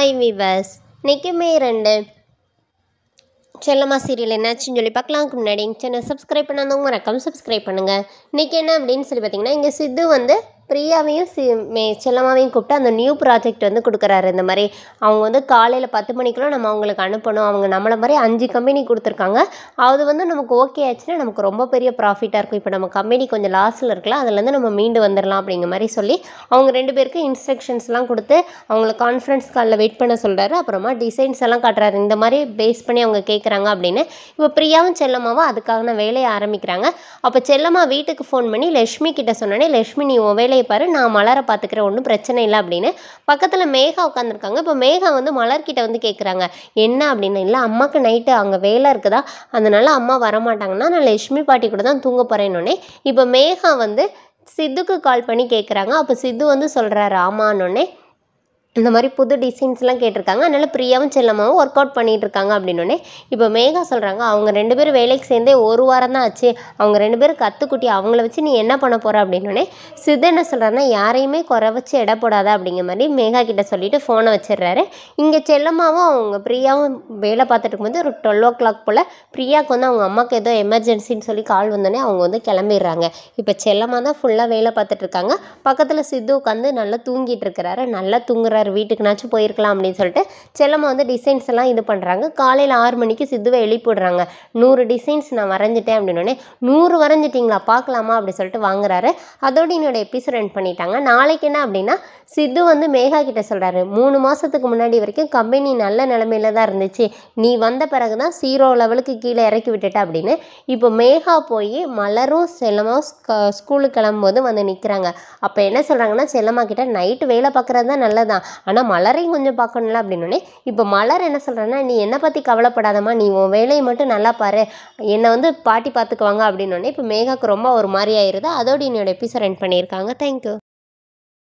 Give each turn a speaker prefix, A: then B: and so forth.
A: hi விவஸ் நிற்குமே ரெண்டு செல்லம்மா serial என்னாச்சுன்னு சொல்லி பார்க்கலாம்க்கு முன்னாடி எங்கள் சேனல் சப்ஸ்கிரைப் பண்ணாதவங்க மறக்காம சப்ஸ்கிரைப் பண்ணுங்கள் இன்றைக்கி என்ன அப்படின்னு சொல்லி பார்த்தீங்கன்னா இங்கே சித்து வந்து பிரியாவையும் சி மே செல்லம்மாவையும் கூப்பிட்டு அந்த நியூ ப்ராஜெக்ட் வந்து கொடுக்குறாரு இந்த மாதிரி அவங்க வந்து காலையில் பத்து மணிக்கெலாம் நம்ம அவங்களுக்கு அனுப்பணும் அவங்க நம்மளை மாதிரி அஞ்சு கம்பெனி கொடுத்துருக்காங்க அது வந்து நமக்கு ஓகே ஆச்சுன்னா நமக்கு ரொம்ப பெரிய ப்ராஃபிட்டாக இருக்கும் இப்போ நம்ம கம்பெனி கொஞ்சம் லாஸில் இருக்கலாம் அதுலேருந்து நம்ம மீண்டு வந்துடலாம் அப்படிங்கிற மாதிரி சொல்லி அவங்க ரெண்டு பேருக்கு இன்ஸ்ட்ரக்ஷன்ஸ்லாம் கொடுத்து அவங்கள கான்ஃபரன்ஸ் காலில் வெயிட் பண்ண சொல்கிறாரு அப்புறமா டிசைன்ஸ் எல்லாம் காட்டுறாரு இந்த மாதிரி பேஸ் பண்ணி அவங்க கேட்குறாங்க அப்படின்னு இப்போ பிரியாவும் செல்லம்மாவும் அதுக்கான வேலையை ஆரம்பிக்கிறாங்க அப்போ செல்லம்மா வீட்டுக்கு ஃபோன் பண்ணி லக்ஷ்மி கிட்ட சொன்னோன்னே லக்ஷ்மி நீ உன் வேலையை பாரு நான் மலரை பார்த்துக்கிறேன் ஒன்றும் பிரச்சனை இல்லை அப்படின்னு பக்கத்தில் மேகா உட்காந்துருக்காங்க இப்போ மேகா வந்து மலர்கிட்ட வந்து கேட்குறாங்க என்ன அப்படின்னு இல்லை அம்மாவுக்கு நைட்டு அங்கே வேலை இருக்குதா அதனால அம்மா வரமாட்டாங்கன்னா நான் லக்ஷ்மி பாட்டி கூட தான் தூங்க போகிறேன்னொன்னே இப்போ மேகா வந்து சித்துக்கு கால் பண்ணி கேட்குறாங்க அப்போ சித்து வந்து சொல்கிறாரு ஆமான்னொன்னே இந்த மாதிரி புது டிசைன்ஸ்லாம் கேட்டிருக்காங்க அதனால் பிரியாவும் செல்லம்மாவும் ஒர்க் அவுட் பண்ணிகிட்டு இருக்காங்க அப்படின்னோடனே இப்போ மேகா சொல்கிறாங்க அவங்க ரெண்டு பேரும் வேலைக்கு சேர்ந்தே ஒரு வாரம் தான் ஆச்சு அவங்க ரெண்டு பேரும் கற்றுக்குட்டி அவங்கள வச்சு நீ என்ன பண்ண போகிற அப்படின்னோடனே சித்து என்ன சொல்கிறாருன்னா யாரையுமே குறை வச்சு எடை போடாத அப்படிங்கிற மாதிரி மேகா கிட்ட சொல்லிட்டு ஃபோனை வச்சிடுறாரு இங்கே செல்லம்மாவும் அவங்க பிரியாவும் வேலை பார்த்துட்டு இருக்கும்போது ஒரு டுவெல் ஓ கிளாக் போல் பிரியாவுக்கு வந்து அவங்க அம்மாவுக்கு ஏதோ எமர்ஜென்சின்னு சொல்லி கால் வந்தோடனே அவங்க வந்து கிளம்பிடுறாங்க இப்போ செல்லம்மா தான் ஃபுல்லாக வேலை பார்த்துட்டு இருக்காங்க பக்கத்தில் சித்து உட்காந்து நல்லா தூங்கிட்டு இருக்கிறாரு நல்லா தூங்குறாரு வீட்டுக்குனாச்சும் போயிருக்கலாம் அப்படின்னு சொல்லிட்டு செல்லம்மா வந்து டிசைன்ஸ் எல்லாம் இது பண்ணுறாங்க காலையில் ஆறு மணிக்கு சித்துவை எழுப்பி விடுறாங்க நூறு டிசைன்ஸ் நான் வரைஞ்சிட்டேன் அப்படின்னோடனே நூறு வரைஞ்சிட்டிங்களா பார்க்கலாமா அப்படி சொல்லிட்டு வாங்குறாரு அதோட என்னோட எபிசோட் ரன் பண்ணிட்டாங்க நாளைக்கு என்ன அப்படின்னா சித்து வந்து மேகா கிட்ட சொல்கிறாரு மூணு மாதத்துக்கு முன்னாடி வரைக்கும் கம்பெனி நல்ல நிலமையில தான் இருந்துச்சு நீ வந்த பிறகு தான் ஜீரோ லெவலுக்கு கீழே இறக்கி விட்டுட்ட அப்படின்னு இப்போ மேகா போய் மலரும் செல்லமும் ஸ்கூலுக்கு கிளம்பும்போது வந்து நிற்கிறாங்க அப்போ என்ன சொல்கிறாங்கன்னா செல்லம்மா கிட்ட நைட்டு வேலை பார்க்குறது தான் நல்லதான் ஆனால் மலரையும் கொஞ்சம் பார்க்கணும்ல அப்படின்னோடனே இப்போ மலர் என்ன சொல்கிறேன்னா நீ என்னை பற்றி கவலைப்படாதம்மா நீ உன் வேலையை மட்டும் நல்லா பாரு என்னை வந்து பாட்டி பார்த்துக்குவாங்க அப்படின்னோடனே இப்போ மேகாவுக்கு ரொம்ப ஒரு மாதிரி ஆயிடுது அதோட என்னோட எபிசோட் ரன் பண்ணியிருக்காங்க தேங்க்யூ